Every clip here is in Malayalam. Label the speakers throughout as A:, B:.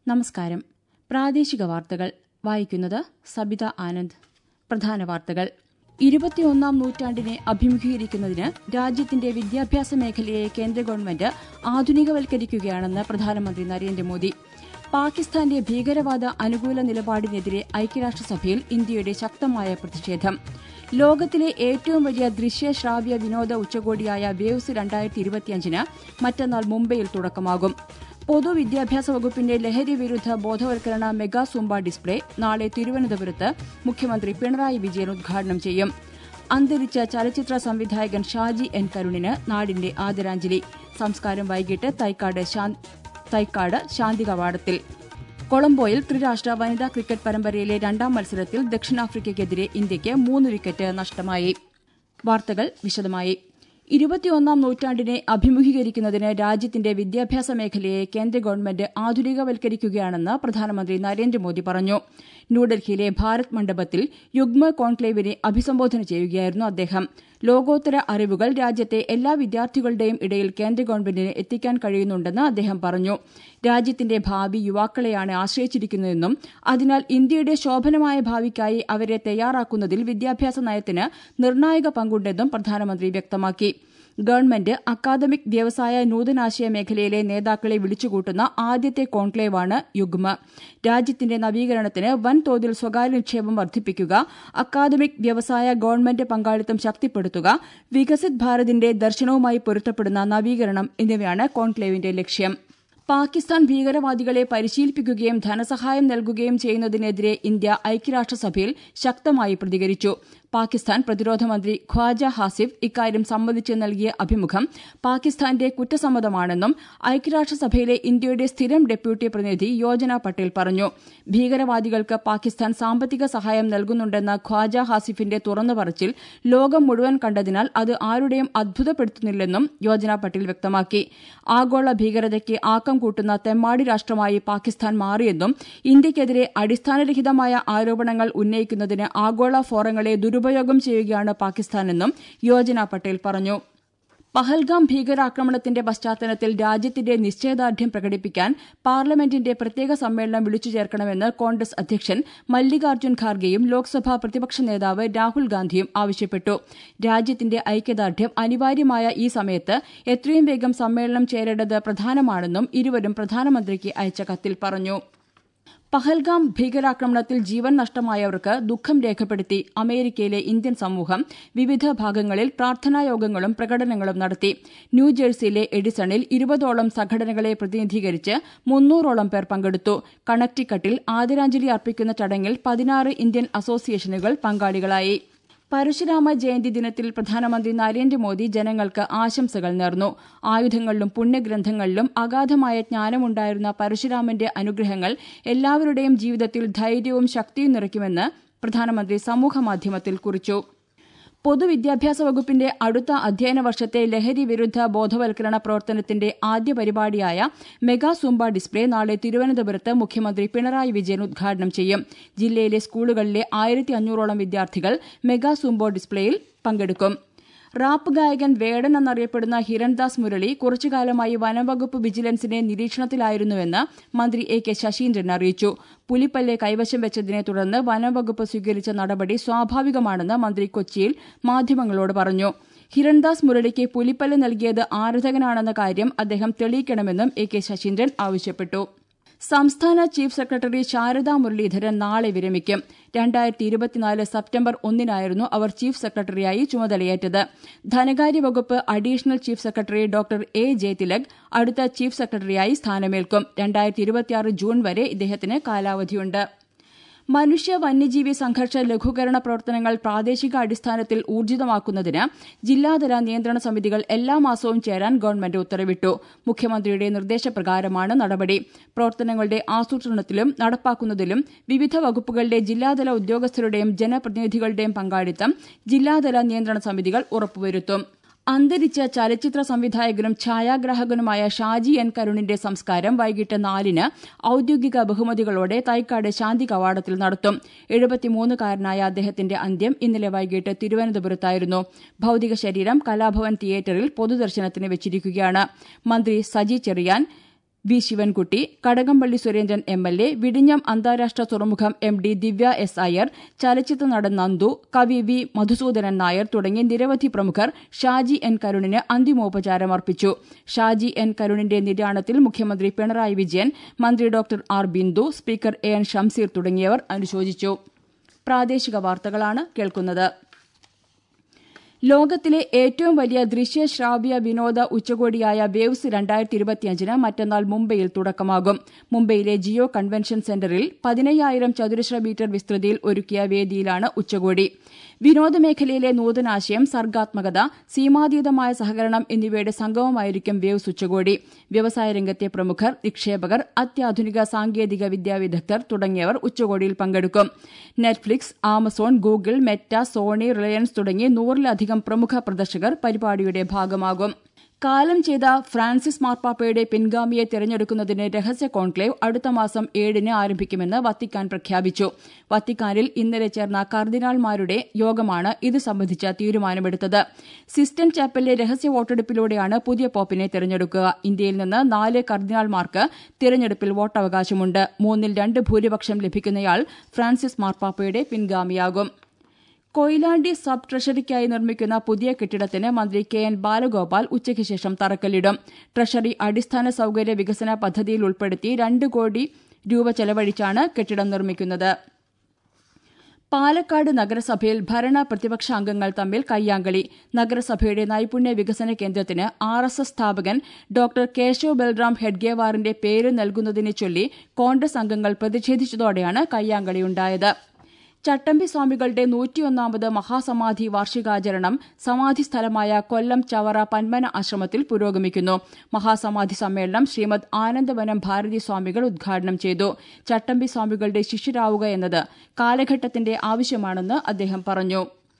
A: നമസ്കാരം പ്രാദേശിക വാർത്തകൾ വായിക്കുന്നത് സബിത ആനന്ദ് പ്രധാന വാർത്തകൾ ഇരുപത്തിയൊന്നാം നൂറ്റാണ്ടിനെ അഭിമുഖീകരിക്കുന്നതിന് രാജ്യത്തിന്റെ വിദ്യാഭ്യാസ മേഖലയെ കേന്ദ്ര ഗവൺമെന്റ് ആധുനികവൽക്കരിക്കുകയാണെന്ന് പ്രധാനമന്ത്രി നരേന്ദ്രമോദി പാകിസ്ഥാന്റെ ഭീകരവാദ അനുകൂല നിലപാടിനെതിരെ ഐക്യരാഷ്ട്രസഭയിൽ ഇന്ത്യയുടെ ശക്തമായ പ്രതിഷേധം ലോകത്തിലെ ഏറ്റവും വലിയ ദൃശ്യ ശ്രാവ്യ വിനോദ ഉച്ചകോടിയായ വേവ്സ് രണ്ടായിരത്തി ഇരുപത്തിയഞ്ചിന് മറ്റന്നാൾ മുംബൈയിൽ തുടക്കമാകും പൊതുവിദ്യാഭ്യാസ വകുപ്പിന്റെ ലഹരി വിരുദ്ധ ബോധവൽക്കരണ മെഗാ സുംബ ഡിസ്പ്ലേ നാളെ തിരുവനന്തപുരത്ത് മുഖ്യമന്ത്രി പിണറായി വിജയൻ ഉദ്ഘാടനം ചെയ്യും അന്തരിച്ച ചലച്ചിത്ര സംവിധായകൻ ഷാജി എൻ കരുണിന് നാടിന്റെ ആദരാഞ്ജലി സംസ്കാരം വൈകിട്ട് തൈക്കാട് തൈക്കാട് ശാന്തി കവാടത്തിൽ കൊളംബോയിൽ ത്രിരാഷ്ട്ര വനിതാ ക്രിക്കറ്റ് പരമ്പരയിലെ രണ്ടാം മത്സരത്തിൽ ദക്ഷിണാഫ്രിക്കയ്ക്കെതിരെ ഇന്ത്യയ്ക്ക് മൂന്ന് വിക്കറ്റ് നഷ്ടമായി വാർത്തകൾ വിശദമായി ഇരുപത്തിയൊന്നാം നൂറ്റാണ്ടിനെ അഭിമുഖീകരിക്കുന്നതിന് രാജ്യത്തിന്റെ വിദ്യാഭ്യാസ മേഖലയെ കേന്ദ്ര ഗവൺമെന്റ് ആധുനികവൽക്കരിക്കുകയാണെന്ന് പ്രധാനമന്ത്രി നരേന്ദ്രമോദി പറഞ്ഞു ന്യൂഡൽഹിയിലെ ഭാരത് മണ്ഡപത്തിൽ യുഗ്മ കോൺക്ലേവിനെ അഭിസംബോധന ചെയ്യുകയായിരുന്നു അദ്ദേഹം ലോകോത്തര അറിവുകൾ രാജ്യത്തെ എല്ലാ വിദ്യാർത്ഥികളുടെയും ഇടയിൽ കേന്ദ്ര ഗവൺമെന്റിന് എത്തിക്കാൻ കഴിയുന്നുണ്ടെന്ന് അദ്ദേഹം പറഞ്ഞു രാജ്യത്തിന്റെ ഭാവി യുവാക്കളെയാണ് ആശ്രയിച്ചിരിക്കുന്നതെന്നും അതിനാൽ ഇന്ത്യയുടെ ശോഭനമായ ഭാവിക്കായി അവരെ തയ്യാറാക്കുന്നതിൽ വിദ്യാഭ്യാസ നയത്തിന് നിർണായക പങ്കുണ്ടെന്നും പ്രധാനമന്ത്രി വ്യക്തമാക്കി ഗവൺമെന്റ് അക്കാദമിക് വ്യവസായ നൂതനാശയ മേഖലയിലെ നേതാക്കളെ വിളിച്ചുകൂട്ടുന്ന ആദ്യത്തെ കോൺക്ലേവാണ് യുഗ്മ രാജ്യത്തിന്റെ നവീകരണത്തിന് വൻതോതിൽ സ്വകാര്യ നിക്ഷേപം വർദ്ധിപ്പിക്കുക അക്കാദമിക് വ്യവസായ ഗവൺമെന്റ് പങ്കാളിത്തം ശക്തിപ്പെടുത്തുക വികസിത് ഭാരതിന്റെ ദർശനവുമായി പൊരുത്തപ്പെടുന്ന നവീകരണം എന്നിവയാണ് കോൺക്ലേവിന്റെ ലക്ഷ്യം പാകിസ്ഥാൻ ഭീകരവാദികളെ പരിശീലിപ്പിക്കുകയും ധനസഹായം നൽകുകയും ചെയ്യുന്നതിനെതിരെ ഇന്ത്യ ഐക്യരാഷ്ട്രസഭയിൽ ശക്തമായി പ്രതികരിച്ചു പാകിസ്ഥാൻ പ്രതിരോധ മന്ത്രി ഖ്വാജ ഹാസിഫ് ഇക്കാര്യം സംബന്ധിച്ച് നൽകിയ അഭിമുഖം പാകിസ്ഥാന്റെ കുറ്റസമ്മതമാണെന്നും ഐക്യരാഷ്ട്രസഭയിലെ ഇന്ത്യയുടെ സ്ഥിരം ഡെപ്യൂട്ടി പ്രതിനിധി യോജന പട്ടേൽ പറഞ്ഞു ഭീകരവാദികൾക്ക് പാകിസ്ഥാൻ സാമ്പത്തിക സഹായം നൽകുന്നുണ്ടെന്ന ഖ്വാജ ഹാസിഫിന്റെ തുറന്നു പറച്ചിൽ ലോകം മുഴുവൻ കണ്ടതിനാൽ അത് ആരുടെയും അത്ഭുതപ്പെടുത്തുന്നില്ലെന്നും യോജന പട്ടേൽ വ്യക്തമാക്കി ആഗോള ഭീകരതയ്ക്ക് ആക്കം കൂട്ടുന്ന തെമ്മാടി രാഷ്ട്രമായി പാകിസ്ഥാൻ മാറിയെന്നും ഇന്ത്യയ്ക്കെതിരെ അടിസ്ഥാനരഹിതമായ ആരോപണങ്ങൾ ഉന്നയിക്കുന്നതിന് ആഗോള ഫോറങ്ങളെ ദുരുപയോഗം ചെയ്യുകയാണ് പാകിസ്ഥാനെന്നും യോജന പട്ടേൽ പറഞ്ഞു പഹൽഗാം ഭീകരാക്രമണത്തിന്റെ പശ്ചാത്തലത്തിൽ രാജ്യത്തിന്റെ നിശ്ചയദാർഢ്യം പ്രകടിപ്പിക്കാൻ പാർലമെന്റിന്റെ പ്രത്യേക സമ്മേളനം വിളിച്ചു ചേർക്കണമെന്ന് കോൺഗ്രസ് അധ്യക്ഷൻ മല്ലികാർജ്ജുൻ ഖാർഗെയും ലോക്സഭാ പ്രതിപക്ഷ നേതാവ് രാഹുൽ ഗാന്ധിയും ആവശ്യപ്പെട്ടു രാജ്യത്തിന്റെ ഐക്യദാർഢ്യം അനിവാര്യമായ ഈ സമയത്ത് എത്രയും വേഗം സമ്മേളനം ചേരേണ്ടത് പ്രധാനമാണെന്നും ഇരുവരും പ്രധാനമന്ത്രിക്ക് അയച്ച കത്തിൽ പറഞ്ഞു പഹൽഗാം ഭീകരാക്രമണത്തിൽ ജീവൻ നഷ്ടമായവർക്ക് ദുഃഖം രേഖപ്പെടുത്തി അമേരിക്കയിലെ ഇന്ത്യൻ സമൂഹം വിവിധ ഭാഗങ്ങളിൽ പ്രാർത്ഥനായോഗങ്ങളും പ്രകടനങ്ങളും നടത്തി ന്യൂജേഴ്സിയിലെ എഡിസണിൽ ഇരുപതോളം സംഘടനകളെ പ്രതിനിധീകരിച്ച് മുന്നൂറോളം പേർ പങ്കെടുത്തു കണക്ടിക്കട്ടിൽ ആദരാഞ്ജലി അർപ്പിക്കുന്ന ചടങ്ങിൽ പതിനാറ് ഇന്ത്യൻ അസോസിയേഷനുകൾ പങ്കാളികളായി പരശുരാമ ജയന്തി ദിനത്തിൽ പ്രധാനമന്ത്രി നരേന്ദ്രമോദി ജനങ്ങൾക്ക് ആശംസകൾ നേർന്നു ആയുധങ്ങളിലും പുണ്യഗ്രന്ഥങ്ങളിലും അഗാധമായ ജ്ഞാനമുണ്ടായിരുന്ന പരശുരാമന്റെ അനുഗ്രഹങ്ങൾ എല്ലാവരുടെയും ജീവിതത്തിൽ ധൈര്യവും ശക്തിയും നിറയ്ക്കുമെന്ന് പ്രധാനമന്ത്രി സമൂഹമാധ്യമത്തിൽ കുറിച്ചു പൊതുവിദ്യാഭ്യാസ വകുപ്പിന്റെ അടുത്ത അധ്യയന വർഷത്തെ ലഹരി വിരുദ്ധ ബോധവൽക്കരണ പ്രവർത്തനത്തിന്റെ ആദ്യ പരിപാടിയായ മെഗാ സുംബ ഡിസ്പ്ലേ നാളെ തിരുവനന്തപുരത്ത് മുഖ്യമന്ത്രി പിണറായി വിജയൻ ഉദ്ഘാടനം ചെയ്യും ജില്ലയിലെ സ്കൂളുകളിലെ ആയിരത്തി അഞ്ഞൂറോളം വിദ്യാർത്ഥികൾ മെഗാ സുംബോ ഡിസ്പ്ലേയിൽ പങ്കെടുക്കും റാപ്പ് ഗായകൻ വേടൻ എന്നറിയപ്പെടുന്ന ഹിരൺദാസ് മുരളി കുറച്ചുകാലമായി വനംവകുപ്പ് വിജിലൻസിന്റെ നിരീക്ഷണത്തിലായിരുന്നുവെന്ന് മന്ത്രി എ കെ ശശീന്ദ്രൻ അറിയിച്ചു പുലിപ്പല്ലെ കൈവശം വെച്ചതിനെ തുടർന്ന് വനംവകുപ്പ് സ്വീകരിച്ച നടപടി സ്വാഭാവികമാണെന്ന് മന്ത്രി കൊച്ചിയിൽ മാധ്യമങ്ങളോട് പറഞ്ഞു ഹിരൺദാസ് മുരളിക്ക് പുലിപ്പല്ല് നൽകിയത് ആരാധകനാണെന്ന കാര്യം അദ്ദേഹം തെളിയിക്കണമെന്നും എ കെ ശശീന്ദ്രൻ ആവശ്യപ്പെട്ടു സംസ്ഥാന ചീഫ് സെക്രട്ടറി ശാരദാ മുരളീധരൻ നാളെ വിരമിക്കും രണ്ടായിരത്തി ഇരുപത്തിനാല് സെപ്റ്റംബർ ഒന്നിനായിരുന്നു അവർ ചീഫ് സെക്രട്ടറിയായി ചുമതലയേറ്റത് ധനകാര്യ വകുപ്പ് additional chief secretary doctor A Jayathilak അടുത്ത ചീഫ് സെക്രട്ടറിയായി സ്ഥാനമേൽക്കും രണ്ടായിരത്തി ഇരുപത്തിയാറ് ജൂൺ വരെ ഇദ്ദേഹത്തിന് കാലാവധിയുണ്ട് മനുഷ്യ വന്യജീവി സംഘർഷ ലഘൂകരണ പ്രവർത്തനങ്ങൾ പ്രാദേശിക അടിസ്ഥാനത്തിൽ ഊർജിതമാക്കുന്നതിന് ജില്ലാതല നിയന്ത്രണ സമിതികൾ എല്ലാ മാസവും ചേരാൻ ഗവൺമെന്റ് ഉത്തരവിട്ടു മുഖ്യമന്ത്രിയുടെ നിർദ്ദേശപ്രകാരമാണ് നടപടി പ്രവർത്തനങ്ങളുടെ ആസൂത്രണത്തിലും നടപ്പാക്കുന്നതിലും വിവിധ വകുപ്പുകളിലെ ജില്ലാതല ഉദ്യോഗസ്ഥരുടെയും ജനപ്രതിനിധികളുടെയും പങ്കാളിത്തം ജില്ലാതല നിയന്ത്രണ സമിതികൾ ഉറപ്പുവരുത്തും അന്തരിച്ച ചലച്ചിത്ര സംവിധായകനും ഛായാഗ്രാഹകനുമായ ഷാജി എൻ കരുണിന്റെ സംസ്കാരം വൈകിട്ട് നാലിന് ഔദ്യോഗിക ബഹുമതികളോടെ തൈക്കാട് ശാന്തി കവാടത്തിൽ നടത്തും എഴുപത്തിമൂന്നുകാരനായ അദ്ദേഹത്തിന്റെ അന്ത്യം ഇന്നലെ വൈകിട്ട് തിരുവനന്തപുരത്തായിരുന്നു ഭൌതിക ശരീരം കലാഭവൻ തിയേറ്ററിൽ പൊതുദർശനത്തിന് വെച്ചിരിക്കുകയാണ് മന്ത്രി Saji Cheriyan V Sivankutty Kadakampally Surendran M L A വിഴിഞ്ഞം അന്താരാഷ്ട്ര തുറമുഖം M D Divya S Iyer ചലച്ചിത്ര നടൻ നന്ദു കവി വി മധുസൂദനൻ നായർ തുടങ്ങി നിരവധി പ്രമുഖർ ഷാജി എൻ കരുണിന് അന്തിമോപചാരം അർപ്പിച്ചു ഷാജി എൻ കരുണിന്റെ നിര്യാണത്തിൽ മുഖ്യമന്ത്രി പിണറായി വിജയൻ മന്ത്രി doctor R Bindu speaker A N Shamseer തുടങ്ങിയവർ അനുശോചിച്ചു പ്രാദേശിക വാർത്തകളാണ് കേൾക്കുന്നത് ലോകത്തിലെ ഏറ്റവും വലിയ ദൃശ്യ ശ്രാവ്യ വിനോദ ഉച്ചകോടിയായ വേവ്സ് രണ്ടായിരത്തി ഇരുപത്തിയഞ്ചിന് മറ്റന്നാൾ മുംബൈയിൽ തുടക്കമാകും മുംബൈയിലെ ജിയോ കൺവെൻഷൻ സെന്ററിൽ പതിനയ്യായിരം ചതുരശ്ര മീറ്റർ വിസ്തൃതിയിൽ ഒരുക്കിയ വേദിയിലാണ് ഉച്ചകോടി വിനോദമേഖലയിലെ നൂതനാശയം സർഗാത്മകത സീമാതീതമായ സഹകരണം എന്നിവയുടെ സംഗമമായിരിക്കും വേവ്സ് ഉച്ചകോടി വ്യവസായ രംഗത്തെ പ്രമുഖർ നിക്ഷേപകർ അത്യാധുനിക സാങ്കേതിക വിദ്യാ വിദഗ്ധർ തുടങ്ങിയവർ ഉച്ചകോടിയിൽ പങ്കെടുക്കും Netflix Amazon Google Meta Sony Reliance തുടങ്ങി നൂറിലധികം പ്രമുഖ പ്രദർശകർ പരിപാടിയുടെ ഭാഗമാകും കാലം ചെയ്ത ഫ്രാൻസിസ് മാർപ്പാപ്പയുടെ പിൻഗാമിയെ തെരഞ്ഞെടുക്കുന്നതിന് രഹസ്യ കോൺക്ലേവ് അടുത്ത മാസം ഏഴിന് ആരംഭിക്കുമെന്ന് വത്തിക്കാൻ പ്രഖ്യാപിച്ചു വത്തിക്കാനിൽ ഇന്നലെ ചേർന്ന കർദിനാൾമാരുടെ യോഗമാണ് ഇത് സംബന്ധിച്ച തീരുമാനമെടുത്തത് സിസ്റ്റൻ ചാപ്പലിലെ രഹസ്യ വോട്ടെടുപ്പിലൂടെയാണ് പുതിയ പോപ്പിനെ തെരഞ്ഞെടുക്കുക ഇന്ത്യയിൽ നിന്ന് നാല് കർദിനാൾമാർക്ക് തിരഞ്ഞെടുപ്പിൽ വോട്ടവകാശമുണ്ട് മൂന്നിൽ രണ്ട് ഭൂരിപക്ഷം ലഭിക്കുന്നയാൾ ഫ്രാൻസിസ് മാർപ്പാപ്പയുടെ പിൻഗാമിയാകും കൊയിലാണ്ടി സബ് ട്രഷറിക്കായി നിർമ്മിക്കുന്ന പുതിയ കെട്ടിടത്തിന് മന്ത്രി കെ എൻ ബാലഗോപാൽ ഉച്ചയ്ക്ക് ശേഷം തറക്കല്ലിടും ട്രഷറി അടിസ്ഥാന സൌകര്യ വികസന പദ്ധതിയിൽ ഉൾപ്പെടുത്തി രണ്ട് കോടി രൂപ ചെലവഴിച്ചാണ് കെട്ടിടം നിർമ്മിക്കുന്നത് പാലക്കാട് നഗരസഭയിൽ ഭരണ പ്രതിപക്ഷ അംഗങ്ങൾ തമ്മിൽ കയ്യാങ്കളി നഗരസഭയുടെ നൈപുണ്യ വികസന കേന്ദ്രത്തിന് ആർ എസ് എസ് സ്ഥാപകൻ ഡോക്ടർ കേശവ് ബൽറാം ഹെഡ്ഗേവാറിന്റെ പേര് നൽകുന്നതിനെ ചൊല്ലി കോൺഗ്രസ് അംഗങ്ങൾ പ്രതിഷേധിച്ചതോടെയാണ് കയ്യാങ്കളിയുണ്ടായത് ചട്ടമ്പി സ്വാമികളുടെ നൂറ്റിയൊന്നാമത് മഹാസമാധി വാർഷികാചരണം സമാധി സ്ഥലമായ കൊല്ലം ചവറ പന്മന ആശ്രമത്തിൽ പുരോഗമിക്കുന്നു മഹാസമാധി സമ്മേളനം ശ്രീമദ് ആനന്ദവനം ഭാരതി സ്വാമികൾ ഉദ്ഘാടനം ചെയ്തു ചട്ടമ്പി സ്വാമികളുടെ ശിഷ്യരാവുക എന്നത് കാലഘട്ടത്തിന്റെ ആവശ്യമാണെന്ന് അദ്ദേഹം പറഞ്ഞു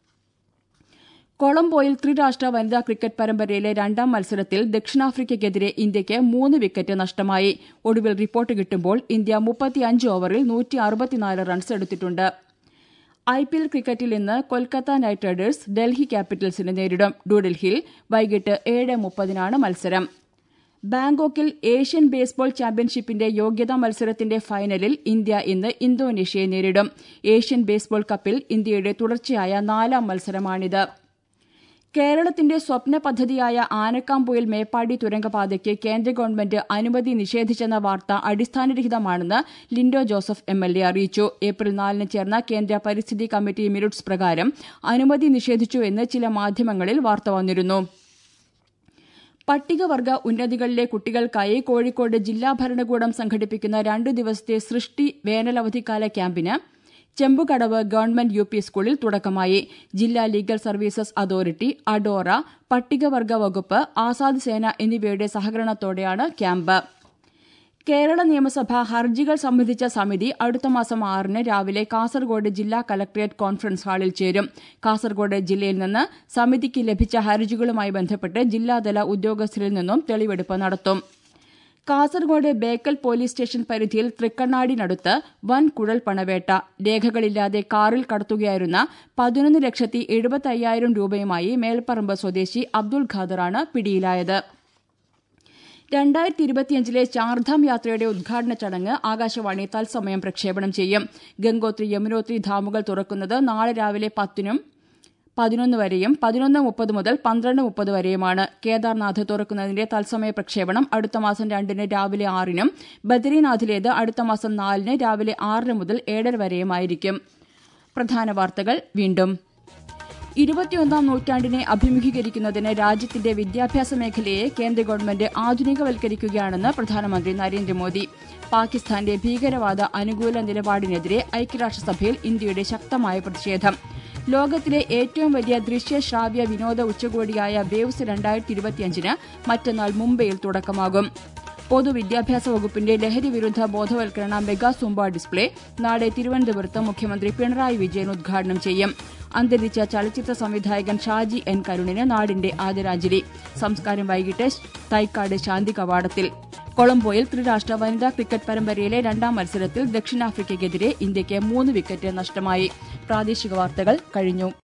A: കൊളംബോയിൽ ത്രിരാഷ്ട്ര വനിതാ ക്രിക്കറ്റ് പരമ്പരയിലെ രണ്ടാം മത്സരത്തിൽ ദക്ഷിണാഫ്രിക്കയ്ക്കെതിരെ ഇന്ത്യയ്ക്ക് മൂന്ന് വിക്കറ്റ് നഷ്ടമായി ഒടുവിൽ റിപ്പോർട്ട് കിട്ടുമ്പോൾ ഇന്ത്യ മുപ്പത്തിയഞ്ച് ഓവറിൽ നൂറ്റി അറുപത്തിനാല് റൺസ് എടുത്തിട്ടുണ്ട് ഐ പി എൽ ക്രിക്കറ്റിൽ ഇന്ന് കൊൽക്കത്ത നൈറ്റ് റൈഡേഴ്സ് ഡൽഹി ക്യാപിറ്റൽസിനെ നേരിടും ഡൂഡൽഹിയിൽ വൈകിട്ട് ഏഴ് മുപ്പതിനാണ് മത്സരം ബാങ്കോക്കിൽ ഏഷ്യൻ ബേസ്ബോൾ ചാമ്പ്യൻഷിപ്പിന്റെ യോഗ്യതാ മത്സരത്തിന്റെ ഫൈനലിൽ ഇന്ത്യ ഇന്ന് ഇന്തോനേഷ്യയെ നേരിടും ഏഷ്യൻ ബേസ്ബോൾ കപ്പിൽ ഇന്ത്യയുടെ തുടർച്ചയായ നാലാം മത്സരമാണിത് കേരളത്തിന്റെ സ്വപ്ന പദ്ധതിയായ ആനക്കാംപൊയിൽ മേപ്പാടി തുരങ്കപാതയ്ക്ക് കേന്ദ്ര ഗവൺമെന്റ് അനുമതി നിഷേധിച്ചെന്ന വാർത്ത അടിസ്ഥാനരഹിതമാണെന്ന് Lindo Joseph M L A അറിയിച്ചു ഏപ്രിൽ നാലിന് ചേർന്ന കേന്ദ്ര പരിസ്ഥിതി കമ്മിറ്റി മിനിറ്റ്സ് പ്രകാരം അനുമതി നിഷേധിച്ചു എന്ന് ചില മാധ്യമങ്ങളിൽ വാർത്ത വന്നിരുന്നു പട്ടികവർഗ ഉന്നതികളിലെ കുട്ടികൾക്കായി കോഴിക്കോട് ജില്ലാ ഭരണകൂടം സംഘടിപ്പിക്കുന്ന രണ്ടു ദിവസത്തെ സൃഷ്ടി വേനലവധിക്കാല ക്യാമ്പിന് ചെമ്പുകടവ് ഗവൺമെന്റ് യു പി സ്കൂളിൽ തുടക്കമായി ജില്ലാ ലീഗൽ സർവീസസ് അതോറിറ്റി അഡോറ പട്ടികവർഗ വകുപ്പ് ആസാദ് സേന എന്നിവയുടെ സഹകരണത്തോടെയാണ് ക്യാമ്പ് കേരള നിയമസഭ ഹർജികൾ സംബന്ധിച്ച സമിതി അടുത്ത മാസം ആറിന് രാവിലെ കാസർഗോഡ് ജില്ലാ കലക്ടറേറ്റ് കോൺഫറൻസ് ഹാളിൽ ചേരും കാസർഗോഡ് ജില്ലയിൽ നിന്ന് സമിതിക്ക് ലഭിച്ച ഹർജികളുമായി ബന്ധപ്പെട്ട് ജില്ലാതല ഉദ്യോഗസ്ഥരിൽ നിന്നും തെളിവെടുപ്പ് നടത്തും കാസർഗോഡ് ബേക്കൽ പോലീസ് സ്റ്റേഷൻ പരിധിയിൽ തൃക്കണ്ണാടിനടുത്ത് വൻ കുഴൽ പണവേട്ട രേഖകളില്ലാതെ കാറിൽ കടത്തുകയായിരുന്ന പതിനൊന്ന് ലക്ഷത്തി എഴുപത്തി അയ്യായിരം രൂപയുമായി മേൽപ്പറമ്പ് സ്വദേശി അബ്ദുൾ ഖാദറാണ് പിടിയിലായത് രണ്ടായിരത്തി ഇരുപത്തിയഞ്ചിലെ ചാർധാം യാത്രയുടെ ഉദ്ഘാടന ചടങ്ങ് ആകാശവാണി തത്സമയം പ്രക്ഷേപണം ചെയ്യും ഗംഗോത്രി യമുനോത്രി ധാമുകൾ തുറക്കുന്നത് നാളെ രാവിലെ പത്തിനും പതിനൊന്ന് വരെയും പതിനൊന്ന് മുപ്പത് മുതൽ പന്ത്രണ്ട് മുപ്പത് വരെയുമാണ് കേദാർനാഥ് തുറക്കുന്നതിന്റെ തത്സമയ പ്രക്ഷേപണം അടുത്ത മാസം രണ്ടിന് രാവിലെ ആറിനും ബദ്രീനാഥിലേത് അടുത്ത മാസം നാലിന് രാവിലെ ആറിന് മുതൽ ഏഴര വരെയുമായിരിക്കും പ്രധാന വാർത്തകൾ വീണ്ടും ഇരുപത്തിയൊന്നാം നൂറ്റാണ്ടിനെ അഭിമുഖീകരിക്കുന്നതിന് രാജ്യത്തിന്റെ വിദ്യാഭ്യാസ മേഖലയെ കേന്ദ്ര ഗവൺമെന്റ് ആധുനികവൽക്കരിക്കുകയാണെന്ന് പ്രധാനമന്ത്രി നരേന്ദ്രമോദി പാകിസ്ഥാന്റെ ഭീകരവാദ അനുകൂല നിലപാടിനെതിരെ ഐക്യരാഷ്ട്രസഭയിൽ ഇന്ത്യയുടെ ശക്തമായ പ്രതിഷേധം ലോകത്തിലെ ഏറ്റവും വലിയ ദൃശ്യ ശ്രാവ്യ വിനോദ ഉച്ചകോടിയായ വേവ്സ് രണ്ടായിരത്തി ഇരുപത്തിയഞ്ചിന് മറ്റന്നാൾ മുംബൈയിൽ തുടക്കമാകും പൊതുവിദ്യാഭ്യാസ വകുപ്പിന്റെ ലഹരി വിരുദ്ധ ബോധവൽക്കരണ മെഗാ സുംബ ഡിസ്പ്ലേ നാളെ തിരുവനന്തപുരത്ത് മുഖ്യമന്ത്രി പിണറായി വിജയൻ ഉദ്ഘാടനം ചെയ്യും അന്തരിച്ച ചലച്ചിത്ര സംവിധായകൻ ഷാജി എൻ കരുണിന് നാടിന്റെ ആദരാഞ്ജലി സംസ്കാരം വൈകിട്ട് തൈക്കാട് ശാന്തി കവാടത്തിൽ കൊളംബോയിൽ ത്രിരാഷ്ട്ര വനിതാ ക്രിക്കറ്റ് പരമ്പരയിലെ രണ്ടാം മത്സരത്തിൽ ദക്ഷിണാഫ്രിക്കയ്ക്കെതിരെ ഇന്ത്യയ്ക്ക് മൂന്ന് വിക്കറ്റ് നഷ്ടമായി പ്രാദേശിക വാർത്തകൾ കഴിഞ്ഞു